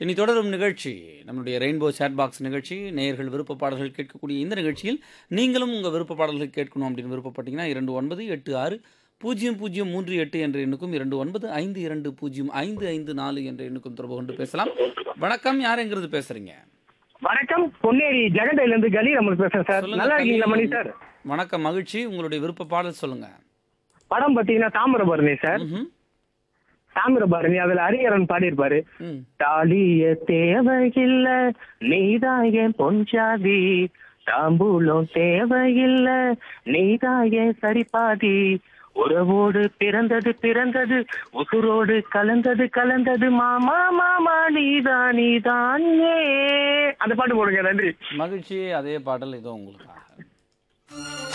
இனி தொடரும் நிகழ்ச்சி நம்மளுடைய ரெயின்போ சேட் பாக்ஸ் நிகழ்ச்சி நேயர்கள் விருப்ப பாடல்கள் கேட்கக்கூடிய இந்த நிகழ்ச்சியில் நீங்களும் உங்கள் விருப்ப பாடல்கள் கேட்கணும் அப்படின்னு விருப்பப்பட்டீங்கன்னா இரண்டு ஒன்பது எட்டு ஆறு பூஜ்ஜியம் பூஜ்ஜியம் மூன்று எட்டு என்ற எண்ணுக்கும் இரண்டு ஒன்பது ஐந்து இரண்டு பூஜ்ஜியம் ஐந்து ஐந்து நாலு என்ற எண்ணுக்கும் தொடர்பு கொண்டு பேசலாம் வணக்கம் யாருங்கிறது பேசுறீங்க வணக்கம் பொன்னேரி ஜெகண்டையில இருந்து கலி நம்மளுக்கு பேசுறேன் சார் சொல்லுங்க, நல்லா இருக்கீங்களா மணி கலி. சார் வணக்கம் மகிழ்ச்சி உங்களுடைய விருப்ப பாடல் சொல்லுங்க படம் பாத்தீங்கன்னா தாமிரபரணி சார் ம்ஹும். தாமிரபரணி அதுல ஹரிஹரன் பாடியிருப்பாரு ம் தாலிய தேவையில்ல நீதான் என் பொஞ்சாதி தாம்பூலம் தேவையில்ல நீதான் என் சரிபாதி உறவோடு பிறந்தது பிறந்தது உசுரோடு கலந்தது கலந்தது மாமா மாமா நீதான் நீதான் ஏ அந்த பாட்டு போடுங்க நன்றி மகிழ்ச்சி அதே பாடல் இதோ உங்களுக்காக